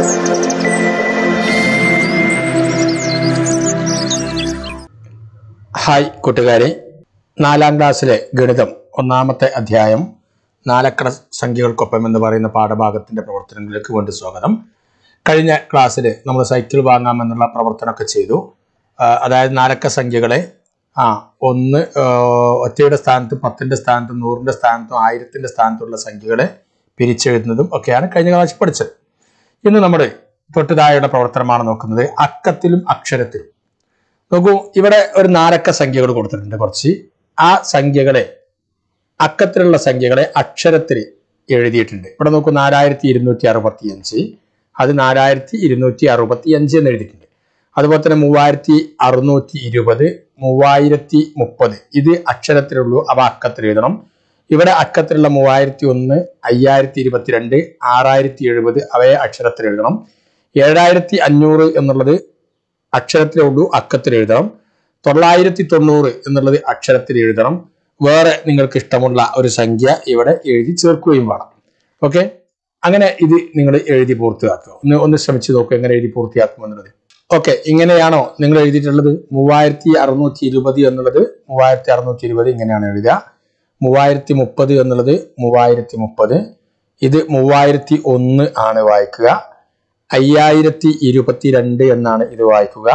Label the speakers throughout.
Speaker 1: hi കൂട്ടുകാരെ നാലാം ക്ലാസ്സിലെ ഗണിതം ഒന്നാമത്തെ അധ്യായം നാലക്കട സംഖ്യകൾക്കൊപ്പം എന്ന് പറയുന്ന പാഠഭാഗത്തിന്റെ പ്രവർത്തനങ്ങളിലേക്ക് കൊണ്ട് സ്വാഗതം കഴിഞ്ഞ ക്ലാസ്സിൽ നമ്മൾ സൈക്കിൾ വാങ്ങാമെന്നുള്ള പ്രവർത്തനമൊക്കെ ചെയ്തു ആ, അതായത് നാലക്ക സംഖ്യകളെ ആ ഒന്ന് ആ, ഒറ്റയുടെ സ്ഥാനത്ത് പത്തിന്റെ സ്ഥാനത്തും നൂറിന്റെ സ്ഥാനത്തും ആയിരത്തിന്റെ സ്ഥാനത്തുള്ള സംഖ്യകളെ പിരിച്ചെഴുതുന്നതും ഒക്കെയാണ് കഴിഞ്ഞ ക്ലാസ്സിൽ പഠിച്ചത് ഇന്ന് നമ്മൾ തൊട്ട് താഴെയുള്ള പ്രവർത്തനമാണ് നോക്കുന്നത് അക്കത്തിലും അക്ഷരത്തിലും നോക്കൂ ഇവിടെ ഒരു നാലക്ക സംഖ്യകൾ കൊടുത്തിട്ടുണ്ട് കുറച്ച് ആ സംഖ്യകളെ അക്കത്തിലുള്ള സംഖ്യകളെ അക്ഷരത്തിൽ എഴുതിയിട്ടുണ്ട് ഇവിടെ നോക്കൂ നാലായിരത്തി ഇരുന്നൂറ്റി അറുപത്തി അഞ്ച് അത് നാലായിരത്തി ഇരുന്നൂറ്റി അറുപത്തി അഞ്ച് എന്ന് എഴുതിയിട്ടുണ്ട് അതുപോലെ തന്നെ മൂവായിരത്തി അറുന്നൂറ്റി ഇരുപത് മൂവായിരത്തി മുപ്പത് ഇത് അക്ഷരത്തിലുള്ളൂ അവ അക്കത്തിൽ എഴുതണം ഇവിടെ അക്കത്തിലുള്ള മൂവായിരത്തി ഒന്ന് അയ്യായിരത്തി ഇരുപത്തിരണ്ട് ആറായിരത്തി എഴുപത് അവയെ അക്ഷരത്തിൽ എഴുതണം ഏഴായിരത്തി അഞ്ഞൂറ് എന്നുള്ളത് അക്ഷരത്തിലേ ഉള്ളൂ അക്കത്തിൽ എഴുതണം തൊള്ളായിരത്തി തൊണ്ണൂറ് എന്നുള്ളത് അക്ഷരത്തിൽ എഴുതണം വേറെ നിങ്ങൾക്ക് ഇഷ്ടമുള്ള ഒരു സംഖ്യ ഇവിടെ എഴുതി ചേർക്കുകയും വേണം ഓക്കെ അങ്ങനെ ഇത് നിങ്ങൾ എഴുതി പൂർത്തിയാക്കുക ഒന്ന് ഒന്ന് ശ്രമിച്ചു നോക്കുക എങ്ങനെ എഴുതി പൂർത്തിയാക്കും എന്നുള്ളത് ഓക്കെ ഇങ്ങനെയാണോ നിങ്ങൾ എഴുതിയിട്ടുള്ളത് മൂവായിരത്തി അറുന്നൂറ്റി ഇരുപത് എന്നുള്ളത് മൂവായിരത്തി അറുന്നൂറ്റി ഇരുപത് ഇങ്ങനെയാണ് എഴുതുക മൂവായിരത്തി മുപ്പത് എന്നുള്ളത് മൂവായിരത്തി മുപ്പത് ഇത് മൂവായിരത്തി ഒന്ന് ആണ് വായിക്കുക അയ്യായിരത്തി ഇരുപത്തിരണ്ട് എന്നാണ് ഇത് വായിക്കുക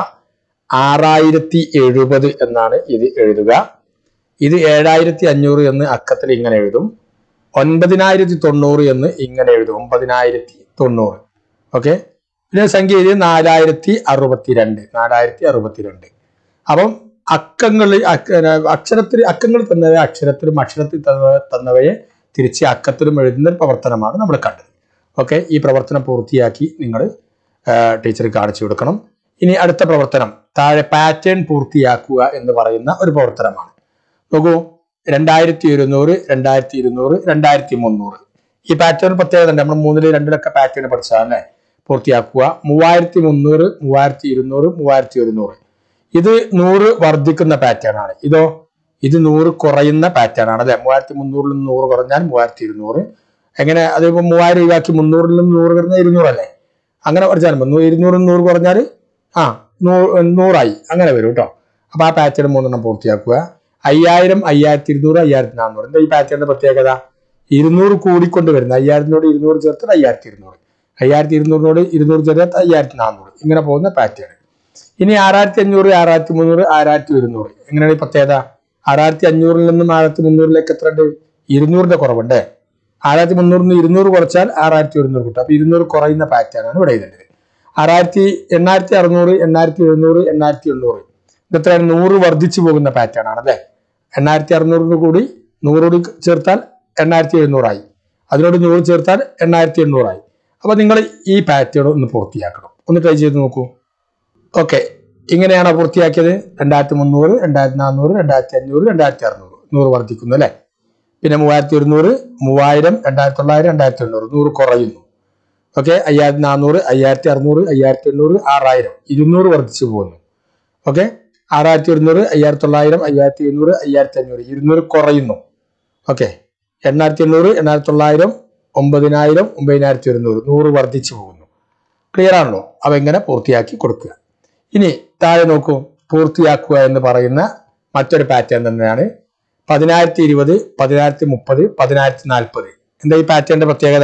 Speaker 1: ആറായിരത്തി എഴുപത് എന്നാണ് ഇത് എഴുതുക ഇത് ഏഴായിരത്തി അഞ്ഞൂറ് എന്ന് അക്കത്തിൽ ഇങ്ങനെ എഴുതും ഒൻപതിനായിരത്തി തൊണ്ണൂറ് എന്ന് ഇങ്ങനെ എഴുതും ഒമ്പതിനായിരത്തി തൊണ്ണൂറ് ഓക്കെ പിന്നെ സംഖ്യ ഇത് നാലായിരത്തി അറുപത്തിരണ്ട് നാലായിരത്തി അറുപത്തിരണ്ട് അപ്പം അക്കങ്ങൾ അക്ഷരത്തിൽ അക്കങ്ങൾ തന്നവയെ അക്ഷരത്തിലും അക്ഷരത്തിൽ തന്ന- തന്നവയെ തിരിച്ച് അക്കത്തിലും എഴുതുന്ന ഒരു പ്രവർത്തനമാണ് നമ്മൾ കണ്ടത് ഓക്കെ ഈ പ്രവർത്തനം പൂർത്തിയാക്കി നിങ്ങൾ ടീച്ചർ കാണിച്ചു കൊടുക്കണം ഇനി അടുത്ത പ്രവർത്തനം താഴെ പാറ്റേൺ പൂർത്തിയാക്കുക എന്ന് പറയുന്ന ഒരു പ്രവർത്തനമാണ് നോക്കൂ രണ്ടായിരത്തി ഇരുന്നൂറ് രണ്ടായിരത്തി ഇരുന്നൂറ് രണ്ടായിരത്തി മുന്നൂറ് ഈ പാറ്റേൺ പ്രത്യേകത ഉണ്ട് നമ്മൾ മൂന്നില് രണ്ടിലൊക്കെ പാറ്റേൺ പഠിച്ചതല്ലേ പൂർത്തിയാക്കുക മൂവായിരത്തി മുന്നൂറ് മൂവായിരത്തി ഇരുന്നൂറ് മൂവായിരത്തി ഒരുന്നൂറ് ഇത് നൂറ് വർദ്ധിക്കുന്ന പാറ്റേൺ ആണ് ഇതോ ഇത് നൂറ് കുറയുന്ന പാറ്റേൺ ആണ് അല്ലെ മൂവായിരത്തി മുന്നൂറിൽ നിന്ന് നൂറ് കുറഞ്ഞാൽ മൂവായിരത്തി ഇരുന്നൂറ് എങ്ങനെ അതിപ്പോ മൂവായിരം ഒഴിവാക്കി മുന്നൂറിൽ നിന്ന് നൂറ് കുറഞ്ഞാൽ ഇരുന്നൂറല്ലേ അങ്ങനെ കുറച്ചാൽ മതി ഇരുന്നൂറിൽ നിന്ന് നൂറ് കുറഞ്ഞാൽ ആ നൂ നൂറായി അങ്ങനെ വരും കേട്ടോ അപ്പൊ ആ പാറ്റേൺ മൂന്നെണ്ണം പൂർത്തിയാക്കുക അയ്യായിരം അയ്യായിരത്തി ഇരുന്നൂറ് അയ്യായിരത്തി നാനൂറ് എന്താ ഈ പാറ്റേണിന്റെ പ്രത്യേകത ഇരുന്നൂറ് കൂടിക്കൊണ്ട് വരുന്നത് അയ്യായിരത്തിനോട് ഇരുന്നൂറ് ചേർത്താൽ അയ്യായിരത്തി ഇരുന്നൂറ് അയ്യായിരത്തി ഇരുന്നൂറിനോട് ഇരുന്നൂറ് ചേർത്താൽ അയ്യായിരത്തി നാനൂറ് ഇങ്ങനെ പോകുന്ന പാറ്റേൺ ഇനി ആറായിരത്തി അഞ്ഞൂറ് ആറായിരത്തി മുന്നൂറ് ആറായിരത്തി ഒരുന്നൂറ് എങ്ങനെയാണ് ഈ പ്രത്യേകത ആറായിരത്തി അഞ്ഞൂറിൽ നിന്നും ആറായിരത്തി മുന്നൂറിലേക്ക് എത്ര ഉണ്ട് ഇരുന്നൂറിന്റെ കുറവുണ്ട് ആറായിരത്തി മുന്നൂറിൽ നിന്ന് ഇരുന്നൂറ് കുറച്ചാൽ ആറായിരത്തി ഒരുന്നൂറ് കിട്ടും അപ്പൊ ഇരുന്നൂറ് കുറയുന്ന പാറ്റേൺ ആണ് ഇവിടെ എഴുതേണ്ടത് ആറായിരത്തി എണ്ണായിരത്തി അറുന്നൂറ് എണ്ണായിരത്തി എഴുന്നൂറ് എണ്ണായിരത്തി എണ്ണൂറ് ഇതെത്രയാണ് നൂറ് വർദ്ധിച്ചു പോകുന്ന പാറ്റേൺ ആണ് അല്ലെ എണ്ണായിരത്തി അറുന്നൂറിന് കൂടി നൂറോട് ചേർത്താൽ എണ്ണായിരത്തി എഴുന്നൂറായി അതിനോട് നൂറ് ചേർത്താൽ എണ്ണായിരത്തി എണ്ണൂറായി അപ്പൊ നിങ്ങൾ ഈ പാറ്റേൺ ഒന്ന് പൂർത്തിയാക്കണം ഒന്ന് ട്രൈ ചെയ്ത് നോക്കൂ ഓക്കെ ഇങ്ങനെയാണോ പൂർത്തിയാക്കിയത് രണ്ടായിരത്തി മുന്നൂറ് രണ്ടായിരത്തി നാനൂറ് രണ്ടായിരത്തി അഞ്ഞൂറ് രണ്ടായിരത്തി അറുന്നൂറ് നൂറ് വർദ്ധിക്കുന്നു അല്ലെ പിന്നെ മൂവായിരത്തി ഒരുന്നൂറ് മൂവായിരം രണ്ടായിരത്തി തൊള്ളായിരം രണ്ടായിരത്തി എണ്ണൂറ് നൂറ് കുറയുന്നു ഓക്കെ അയ്യായിരത്തി നാനൂറ് അയ്യായിരത്തി അറുന്നൂറ് അയ്യായിരത്തി എണ്ണൂറ് ആറായിരം ഇരുന്നൂറ് വർദ്ധിച്ചു പോകുന്നു ഓക്കെ ആറായിരത്തി ഒരുന്നൂറ് അയ്യായിരത്തി തൊള്ളായിരം അയ്യായിരത്തി എഴുന്നൂറ് അയ്യായിരത്തി അഞ്ഞൂറ് ഇരുന്നൂറ് കുറയുന്നു ഓക്കെ എണ്ണായിരത്തി എണ്ണൂറ് എണ്ണായിരത്തി തൊള്ളായിരം ഒമ്പതിനായിരം ഒമ്പതിനായിരത്തി ഒരുന്നൂറ് നൂറ് വർദ്ധിച്ചു പോകുന്നു ക്ലിയർ ആണല്ലോ അവ എങ്ങനെ പൂർത്തിയാക്കി കൊടുക്കുക ഇനി താഴെ നോക്കൂ പൂർത്തിയാക്കുക എന്ന് പറയുന്ന മറ്റൊരു പാറ്റേൺ തന്നെയാണ് പതിനായിരത്തി ഇരുപത് പതിനായിരത്തി മുപ്പത് പതിനായിരത്തി നാൽപ്പത് എന്താ ഈ പാറ്റേണിന്റെ പ്രത്യേകത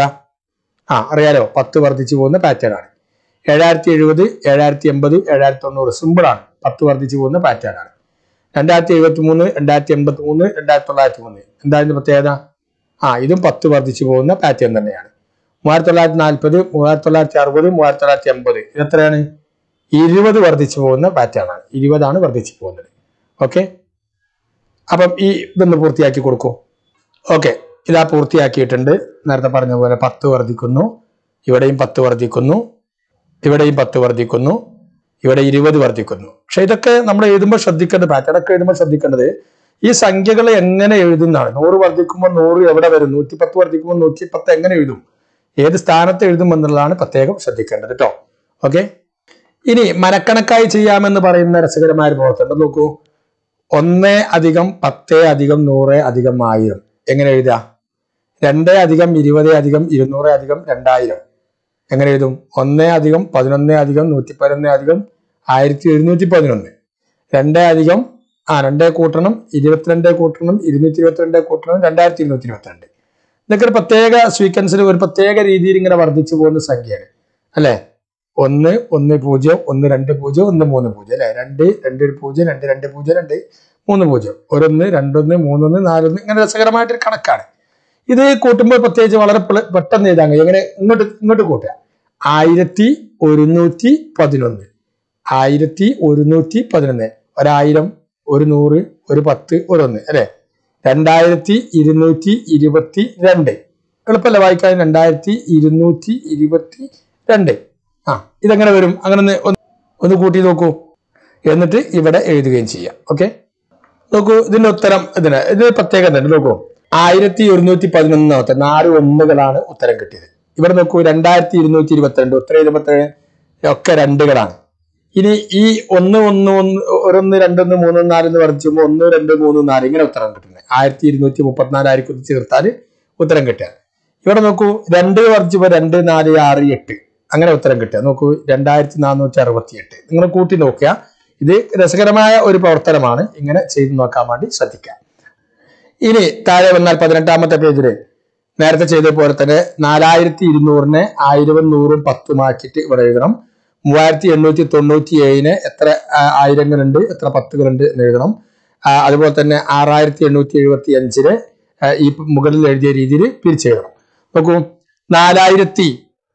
Speaker 1: ആ അറിയാലോ പത്ത് വർദ്ധിച്ചു പോകുന്ന പാറ്റേൺ ആണ് ഏഴായിരത്തി എഴുപത് ഏഴായിരത്തി എൺപത് ഏഴായിരത്തി തൊണ്ണൂറ് സിമ്പിൾ ആണ് പത്ത് വർദ്ധിച്ചു പോകുന്ന പാറ്റേൺ ആണ് രണ്ടായിരത്തി എഴുപത്തി മൂന്ന് രണ്ടായിരത്തി എൺപത്തി മൂന്ന് രണ്ടായിരത്തി തൊള്ളായിരത്തി മൂന്ന് എന്താ ഇതിന്റെ പ്രത്യേകത ആ ഇതും പത്ത് വർദ്ധിച്ചു പോകുന്ന പാറ്റേൺ തന്നെയാണ് മൂവായിരത്തി തൊള്ളായിരത്തി നാൽപ്പത് മൂവായിരത്തി തൊള്ളായിരത്തി അറുപത് മൂവായിരത്തി തൊള്ളായിരത്തി എൺപത് ഇതെത്രയാണ് ഇരുപത് വർദ്ധിച്ചു പോകുന്ന പാറ്റേൺ ആണ് ഇരുപതാണ് വർദ്ധിച്ചു പോകുന്നത് ഓക്കെ അപ്പം ഈ ഇതൊന്ന് പൂർത്തിയാക്കി കൊടുക്കൂ ഓക്കെ ഇതാ പൂർത്തിയാക്കിയിട്ടുണ്ട് നേരത്തെ പറഞ്ഞ പോലെ പത്ത് വർദ്ധിക്കുന്നു ഇവിടെയും പത്ത് വർദ്ധിക്കുന്നു ഇവിടെയും പത്ത് വർദ്ധിക്കുന്നു ഇവിടെ ഇരുപത് വർദ്ധിക്കുന്നു പക്ഷെ ഇതൊക്കെ നമ്മൾ എഴുതുമ്പോൾ ശ്രദ്ധിക്കേണ്ടത് പാറ്റേൺ ഒക്കെ എഴുതുമ്പോൾ ശ്രദ്ധിക്കേണ്ടത് ഈ സംഖ്യകൾ എങ്ങനെ എഴുതുന്നതാണ് നൂറ് വർദ്ധിക്കുമ്പോൾ നൂറ് എവിടെ വരും നൂറ്റിപ്പത്ത് വർദ്ധിക്കുമ്പോൾ നൂറ്റിപ്പത്ത് എങ്ങനെ എഴുതും ഏത് സ്ഥാനത്ത് എഴുതും എന്നുള്ളതാണ് പ്രത്യേകം ശ്രദ്ധിക്കേണ്ടത് കേട്ടോ ഓക്കെ ഇനി മനക്കണക്കായി ചെയ്യാമെന്ന് പറയുന്ന രസകരമായ ഒരു പ്രവർത്തനം നോക്കൂ ഒന്ന് അധികം പത്ത് അധികം നൂറ് അധികം ആയിരം എങ്ങനെ എഴുതുക രണ്ട് അധികം ഇരുപത് അധികം ഇരുന്നൂറ് അധികം രണ്ടായിരം എങ്ങനെ എഴുതും ഒന്ന് അധികം പതിനൊന്ന് അധികം നൂറ്റി പതിനൊന്ന് അധികം ആയിരത്തി ഒരുന്നൂറ്റി പതിനൊന്ന് രണ്ട് അധികം ആ രണ്ടേ കൂട്ടണം ഇരുപത്തിരണ്ട് കൂട്ടണം ഇരുന്നൂറ്റി ഇരുപത്തിരണ്ട് കൂട്ടണം രണ്ടായിരത്തി ഇരുന്നൂറ്റി ഇരുപത്തിരണ്ട് ഇതൊക്കെ ഒരു പ്രത്യേക സ്വീക്വൻസിൽ ഒരു പ്രത്യേക രീതിയിൽ ഇങ്ങനെ വർദ്ധിച്ചു പോകുന്ന സംഖ്യയാണ് അല്ലെ ഒന്ന് ഒന്ന് പൂജ്യം ഒന്ന് രണ്ട് പൂജ്യം ഒന്ന് മൂന്ന് പൂജ്യം അല്ലെ രണ്ട് രണ്ട് ഒരു പൂജ്യം രണ്ട് രണ്ട് പൂജ്യം രണ്ട് മൂന്ന് പൂജ്യം ഒരൊന്ന് രണ്ടൊന്ന് മൂന്നൊന്ന് നാലൊന്ന് ഇങ്ങനെ രസകരമായിട്ടൊരു കണക്കാണ് ഇത് കൂട്ടുമ്പോൾ പ്രത്യേകിച്ച് വളരെ പെള- പെട്ടെന്ന് എഴുതാൻ കഴിയും എങ്ങനെ ഇങ്ങോട്ട് ഇങ്ങോട്ട് കൂട്ടുക ആയിരത്തി ഒരുന്നൂറ്റി പതിനൊന്ന് ആയിരത്തി ഒരുന്നൂറ്റി പതിനൊന്ന് ഒരായിരം ഒരു നൂറ് ഒരു പത്ത് ഒരൊന്ന് അല്ലെ രണ്ടായിരത്തി ഇരുന്നൂറ്റി ഇരുപത്തി രണ്ട് എളുപ്പമല്ല വായിക്കാൻ രണ്ടായിരത്തി ഇരുന്നൂറ്റി ഇരുപത്തി രണ്ട് ആ ഇതെങ്ങനെ വരും അങ്ങനെ ഒന്ന് ഒന്ന് ഒന്ന് കൂട്ടി നോക്കൂ എന്നിട്ട് ഇവിടെ എഴുതുകയും ചെയ്യാം ഓക്കെ നോക്കൂ ഇതിന്റെ ഉത്തരം ഇതിന് ഇതിന് പ്രത്യേകത ഉണ്ട് നോക്കൂ ആയിരത്തി ഒരുന്നൂറ്റി പതിനൊന്നാമത്തെ നാല് ഒന്നുകളാണ് ഉത്തരം കിട്ടിയത് ഇവിടെ നോക്കൂ രണ്ടായിരത്തി ഇരുന്നൂറ്റി ഇരുപത്തിരണ്ട് ഉത്തരം ഇരുപത്തിരണ്ട് ഒക്കെ രണ്ടുകളാണ് ഇനി ഈ ഒന്ന് ഒന്ന് ഒന്ന് ഒരൊന്ന് രണ്ടൊന്ന് മൂന്ന് നാല് എന്ന് പറഞ്ഞുമ്പോൾ ഒന്ന് രണ്ട് മൂന്ന് നാല് ഇങ്ങനെ ഉത്തരം കിട്ടുന്നത് ആയിരത്തി ഇരുന്നൂറ്റി മുപ്പത്തിനാലായിരിക്കും ചേർത്താൽ ഉത്തരം കിട്ടുക ഇവിടെ നോക്കൂ രണ്ട് വർജിപ്പോ രണ്ട് നാല് ആറ് എട്ട് അങ്ങനെ ഉത്തരം കിട്ടുക നോക്കൂ രണ്ടായിരത്തി നാനൂറ്റി അറുപത്തി എട്ട് നിങ്ങൾ കൂട്ടി നോക്കുക ഇത് രസകരമായ ഒരു പ്രവർത്തനമാണ് ഇങ്ങനെ ചെയ്തു നോക്കാൻ വേണ്ടി ശ്രദ്ധിക്കുക ഇനി താഴെ വന്നാൽ പതിനെട്ടാമത്തെ പേജില് നേരത്തെ ചെയ്ത പോലെ തന്നെ നാലായിരത്തി ഇരുന്നൂറിനെ ആയിരവും നൂറും പത്തുമാക്കിയിട്ട് ഇവിടെ എഴുതണം മൂവായിരത്തി എണ്ണൂറ്റി തൊണ്ണൂറ്റി ഏഴിന് എത്ര ആ, ആയിരങ്ങളുണ്ട് എത്ര പത്തുകളുണ്ട് എന്ന് എഴുതണം ആ, അതുപോലെ തന്നെ ആറായിരത്തി എണ്ണൂറ്റി എഴുപത്തി അഞ്ചിന് ആ, ഈ മുകളിൽ എഴുതിയ രീതിയിൽ പിരിച്ചെഴുതണം നോക്കൂ നാലായിരത്തി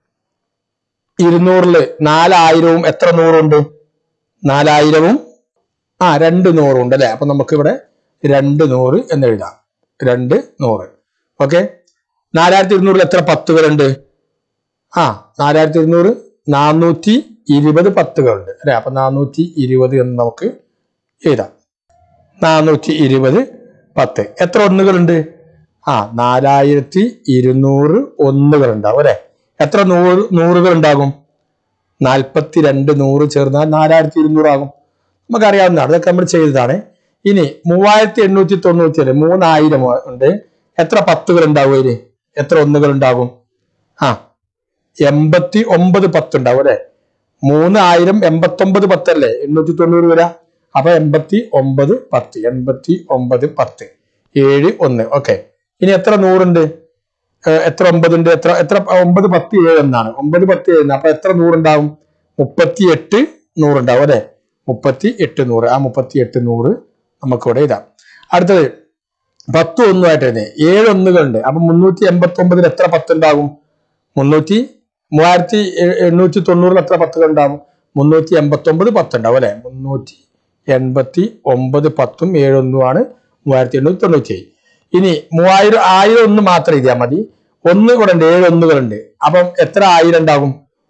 Speaker 1: ഇരുന്നൂറില് നാലായിരവും എത്ര നൂറുണ്ട് നാലായിരവും ആ രണ്ട് നൂറുണ്ട് അല്ലെ അപ്പൊ നമുക്ക് ഇവിടെ രണ്ട് നൂറ് എന്ന് എഴുതാം രണ്ട് നൂറ് ഓക്കെ നാലായിരത്തി ഇരുന്നൂറിൽ എത്ര പത്തുകളുണ്ട് ആ നാലായിരത്തി ഇരുന്നൂറ് നാനൂറ്റി ഇരുപത് പത്തുകളുണ്ട് അല്ലെ അപ്പൊ നാനൂറ്റി ഇരുപത് എന്ന് നമുക്ക് എഴുതാം നാനൂറ്റി ഇരുപത് പത്ത് എത്ര ഒന്നുകളുണ്ട് ആ നാലായിരത്തി ഇരുന്നൂറ് ഒന്നുകൾ ഉണ്ടാവും അല്ലെ എത്ര നൂറ് നൂറുകൾ ഉണ്ടാകും നാൽപ്പത്തി രണ്ട് നൂറ് ചേർന്നാൽ നാലായിരത്തി ഇരുന്നൂറാകും നമുക്കറിയാവുന്നതാണ് അതൊക്കെ നമ്മൾ ചെയ്തതാണ് ഇനി മൂവായിരത്തി എണ്ണൂറ്റി തൊണ്ണൂറ്റി ഏഴ് മൂന്നായിരം ഉണ്ട് എത്ര പത്തുകൾ ഉണ്ടാവും അതിന് എത്ര ഒന്നുകൾ ഉണ്ടാകും ആ എൺപത്തി ഒമ്പത് പത്ത് ഉണ്ടാവും അല്ലെ മൂന്നായിരം എൺപത്തി ഒമ്പത് പത്തല്ലേ എണ്ണൂറ്റി തൊണ്ണൂറ് വരാ അപ്പൊ എൺപത്തി ഒമ്പത് പത്ത് എൺപത്തി ഒമ്പത് പത്ത് ഏഴ് ഒന്ന് ഓക്കെ ഇനി എത്ര നൂറുണ്ട് ഏഹ് എത്ര ഒമ്പതുണ്ട് എത്ര എത്ര ഒമ്പത് പത്ത് ഏഴ് എന്നാണ് ഒമ്പത് പത്ത് ഏഴ് അപ്പൊ എത്ര നൂറുണ്ടാവും മുപ്പത്തി എട്ട് നൂറുണ്ടാവും അല്ലെ മുപ്പത്തി എട്ട് നൂറ് ആ മുപ്പത്തി എട്ട് നൂറ് നമുക്കിവിടെ ഇതാ അടുത്തത് പത്ത് ഒന്നുമായിട്ട് തന്നെ ഏഴ് ഒന്നുകളുണ്ട് അപ്പൊ മുന്നൂറ്റി എൺപത്തി ഒമ്പതിൽ എത്ര പത്ത് ഉണ്ടാകും മുന്നൂറ്റി മൂവായിരത്തി എ- എണ്ണൂറ്റി തൊണ്ണൂറിൽ എത്ര പത്തുകൾ ഉണ്ടാവും മുന്നൂറ്റി എൺപത്തി ഒമ്പത് പത്ത് ഉണ്ടാവും അല്ലെ മുന്നൂറ്റി എൺപത്തി ഒമ്പത് പത്തും ഏഴൊന്നുമാണ് മൂവായിരത്തി എണ്ണൂറ്റി തൊണ്ണൂറ്റി ഏഴ് ഇനി മൂവായിരം ആയിരം ഒന്ന് മാത്രം എഴുതിയാൽ മതി ഒന്ന് കൂടെ ഉണ്ട് ഏഴ് ഒന്നുകളുണ്ട് അപ്പം എത്ര ആയിരം ഉണ്ടാകും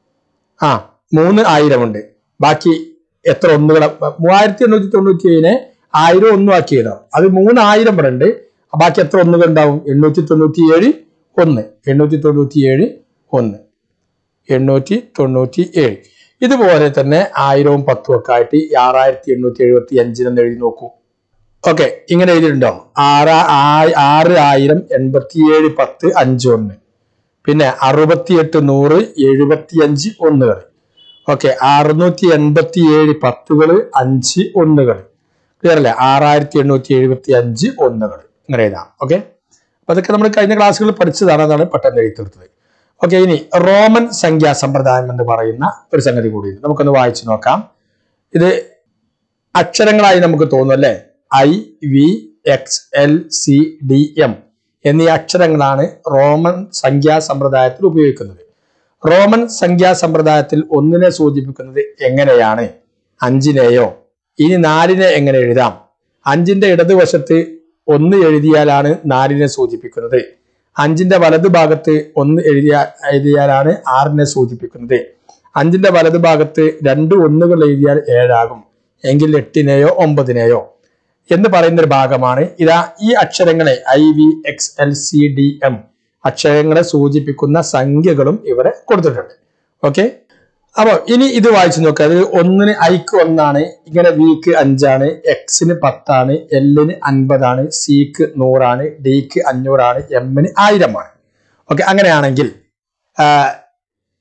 Speaker 1: ആ മൂന്ന് ആയിരം ഉണ്ട് ബാക്കി എത്ര ഒന്നുകൾ മൂവായിരത്തി എണ്ണൂറ്റി തൊണ്ണൂറ്റി ഏഴിനെ ആയിരം ഒന്നും ആക്കി എഴുതാം അത് മൂന്നായിരം ഇവിടെ ഉണ്ട് ബാക്കി എത്ര ഒന്നുകൾ ഉണ്ടാവും എണ്ണൂറ്റി തൊണ്ണൂറ്റി ഏഴ് ഒന്ന് എണ്ണൂറ്റി തൊണ്ണൂറ്റി ഏഴ് ഒന്ന് എണ്ണൂറ്റി തൊണ്ണൂറ്റി ഏഴ് ഇതുപോലെ തന്നെ ആയിരവും പത്തും ഒക്കെ ആയിട്ട് ഈ ആറായിരത്തി എണ്ണൂറ്റി എഴുപത്തി അഞ്ചിനെന്ന് എഴുതി നോക്കൂ ഓക്കെ ഇങ്ങനെ എഴുതിയിട്ടുണ്ടോ ആറ് ആ- ആറ് ആയിരം എൺപത്തിയേഴ് പത്ത് അഞ്ച് ഒന്ന് പിന്നെ അറുപത്തിയെട്ട് നൂറ് എഴുപത്തിയഞ്ച് ഒന്നുകൾ ഓക്കെ അറുന്നൂറ്റി എൺപത്തി ഏഴ് പത്തുകൾ അഞ്ച് ഒന്നുകൾ ക്ലിയർ അല്ലേ ആറായിരത്തി എണ്ണൂറ്റി എഴുപത്തി അഞ്ച് ഒന്നുകൾ ഇങ്ങനെ എഴുതാം ഓക്കെ അപ്പൊ അതൊക്കെ നമ്മൾ കഴിഞ്ഞ ക്ലാസ്സുകളിൽ പഠിച്ചതാണ് അതാണ് പെട്ടെന്ന് എഴുതി തീർത്തത് ഓക്കെ ഇനി റോമൻ സംഖ്യാ സമ്പ്രദായം എന്ന് പറയുന്ന ഒരു സംഗതി കൂടിയുണ്ട് നമുക്കൊന്ന് വായിച്ചു നോക്കാം ഇത് അക്ഷരങ്ങളായി നമുക്ക് തോന്നും അല്ലെ I V X L C D M എന്നീ അക്ഷരങ്ങളാണ് റോമൻ സംഖ്യാ സമ്പ്രദായത്തിൽ ഉപയോഗിക്കുന്നത് റോമൻ സംഖ്യാ സമ്പ്രദായത്തിൽ ഒന്നിനെ സൂചിപ്പിക്കുന്നത് എങ്ങനെയാണ് അഞ്ചിനെയോ ഇനി നാലിനെ എങ്ങനെ എഴുതാം അഞ്ചിന്റെ ഇടതുവശത്ത് ഒന്ന് എഴുതിയാലാണ് നാലിനെ സൂചിപ്പിക്കുന്നത് അഞ്ചിന്റെ വലതുഭാഗത്ത് ഒന്ന് എഴുതിയ എഴുതിയാലാണ് ആറിനെ സൂചിപ്പിക്കുന്നത് അഞ്ചിന്റെ വലതുഭാഗത്ത് രണ്ട് ഒന്നുകൾ എഴുതിയാൽ ഏഴാകും എങ്കിൽ എട്ടിനെയോ ഒമ്പതിനെയോ എന്ന് പറയുന്ന ഒരു ഭാഗമാണ് ഇതാ ഈ അക്ഷരങ്ങളെ I V X L C D M അക്ഷരങ്ങളെ സൂചിപ്പിക്കുന്ന സംഖ്യകളും ഇവിടെ കൊടുത്തിട്ടുണ്ട് ഓക്കെ അപ്പൊ ഇനി ഇത് വായിച്ചു നോക്കുക അത് ഒന്നിന് ഐക്ക് ഒന്നാണ് ഇങ്ങനെ വിക്ക് അഞ്ചാണ് എക്സിന് പത്താണ് എല്ലിന് അൻപതാണ് സിക്ക് നൂറാണ് ഡിക്ക് അഞ്ഞൂറാണ് എമ്മിന് ആയിരമാണ് ഓക്കെ അങ്ങനെയാണെങ്കിൽ ആ,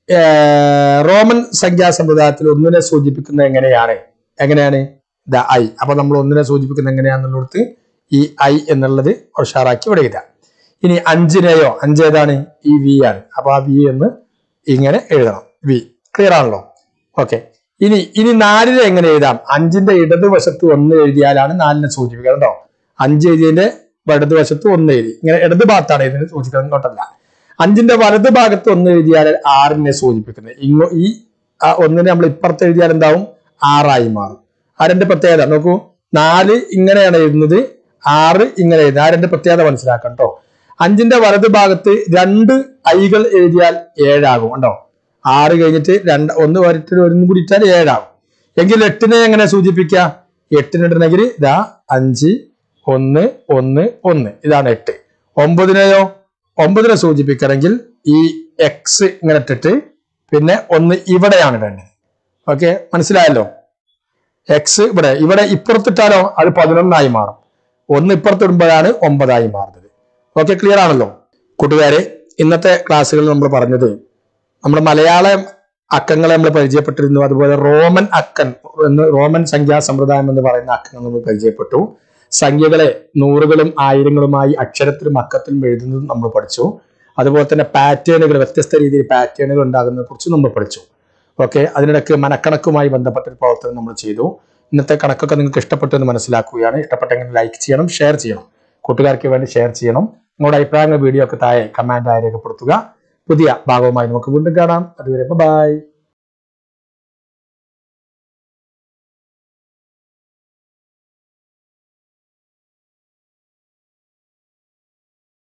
Speaker 1: ഏർ, റോമൻ സംഖ്യാ സമ്പ്രദായത്തിൽ ഒന്നിനെ സൂചിപ്പിക്കുന്നത് എങ്ങനെയാണ് എങ്ങനെയാണ് ദ ഐ അപ്പൊ നമ്മൾ ഒന്നിനെ സൂചിപ്പിക്കുന്നത് എങ്ങനെയാണെന്നുള്ളത് ഈ ഐ എന്നുള്ളത് ഉഷാറാക്കി ഇവിടെ എഴുതാം ഇനി അഞ്ചിനെയോ അഞ്ച് ഏതാണ് ഈ വി ആണ് അപ്പൊ ആ വി എന്ന് ഇങ്ങനെ എഴുതണം വി ക്ലിയർ ആണല്ലോ ഓക്കെ ഇനി ഇനി നാലിനെ എങ്ങനെ എഴുതാം അഞ്ചിന്റെ ഇടതുവശത്ത് ഒന്ന് എഴുതിയാലാണ് നാലിനെ സൂചിപ്പിക്കുക കേട്ടോ അഞ്ച് എഴുതിയതിന്റെ ഇടതുവശത്ത് ഒന്ന് എഴുതി ഇങ്ങനെ ഇടത് ഭാഗത്താണ് ഇതിനെ സൂചിക്കുന്നത് ഇങ്ങോട്ടല്ല അഞ്ചിന്റെ വലത് ഭാഗത്ത് ഒന്ന് എഴുതിയാൽ ആറിനെ സൂചിപ്പിക്കുന്നത് ഇങ്ങോ ഈ ആ ഒന്നിനെ നമ്മൾ ഇപ്പുറത്ത് എഴുതിയാൽ എന്താവും ആറായി മാറും ആ രണ്ട് പ്രത്യേകത നോക്കൂ നാല് ഇങ്ങനെയാണ് എഴുതുന്നത് ആറ് ഇങ്ങനെ എഴുതുന്നത് ആ രണ്ട് പ്രത്യേകത മനസ്സിലാക്കാം കേട്ടോ അഞ്ചിന്റെ വലത് ഭാഗത്ത് രണ്ട് ഐകൾ എഴുതിയാൽ ഏഴാകും കണ്ടോ ആറ് കഴിഞ്ഞിട്ട് രണ്ട് ഒന്ന് വരട്ടിൽ ഒന്നും കൂടി ഇട്ടാൽ ഏഴാകും എങ്കിൽ എട്ടിനെ എങ്ങനെ സൂചിപ്പിക്കുക എട്ടിന് ഇടണമെങ്കിൽ ഇതാ അഞ്ച് ഒന്ന് ഒന്ന് ഒന്ന് ഇതാണ് എട്ട് ഒമ്പതിനെയോ ഒമ്പതിനെ സൂചിപ്പിക്കണമെങ്കിൽ ഈ എക്സ് ഇങ്ങനെ ഇട്ടിട്ട് പിന്നെ ഒന്ന് ഇവിടെയാണ് ഇടേണ്ടത് ഓക്കെ മനസ്സിലായല്ലോ എക്സ് ഇവിടെ ഇവിടെ ഇപ്പുറത്തിട്ടാലോ അത് പതിനൊന്നായി മാറും ഒന്ന് ഇപ്പുറത്തിടുമ്പോഴാണ് ഒമ്പതായി മാറുന്നത് ഓക്കെ ക്ലിയർ ആണല്ലോ കൂട്ടുകാരെ ഇന്നത്തെ ക്ലാസ്സുകളിൽ നമ്മൾ പറഞ്ഞത് നമ്മുടെ മലയാളം അക്കങ്ങളെ നമ്മൾ പരിചയപ്പെട്ടിരുന്നു അതുപോലെ റോമൻ അക്കൻ എന്ന് റോമൻ സംഖ്യാ സമ്പ്രദായം എന്ന് പറയുന്ന അക്കങ്ങൾ നമ്മൾ പരിചയപ്പെട്ടു സംഖ്യകളെ നൂറുകളും ആയിരങ്ങളുമായി അക്ഷരത്തിലും അക്കത്തിലും എഴുതുന്നതും നമ്മൾ പഠിച്ചു അതുപോലെ തന്നെ പാറ്റേണുകൾ വ്യത്യസ്ത രീതിയിൽ പാറ്റേണുകൾ ഉണ്ടാകുന്നതിനെ കുറിച്ച് നമ്മൾ പഠിച്ചു ഓക്കെ അതിനിടയ്ക്ക് മനക്കണക്കുമായി ബന്ധപ്പെട്ട ഒരു പ്രവർത്തനം നമ്മൾ ചെയ്തു ഇന്നത്തെ കണക്കൊക്കെ നിങ്ങൾക്ക് ഇഷ്ടപ്പെട്ടു എന്ന് മനസ്സിലാക്കുകയാണ് ഇഷ്ടപ്പെട്ടെങ്കിൽ ലൈക്ക് ചെയ്യണം ഷെയർ ചെയ്യണം കൂട്ടുകാർക്ക് വേണ്ടി ഷെയർ ചെയ്യണം നിങ്ങളുടെ അഭിപ്രായങ്ങൾ വീഡിയോ ഒക്കെ താഴെ കമാൻഡായി രേഖപ്പെടുത്തുക പുതിയ ഭാഗവുമായി നമുക്ക് വീണ്ടും കാണാം അതുവരെ ബൈ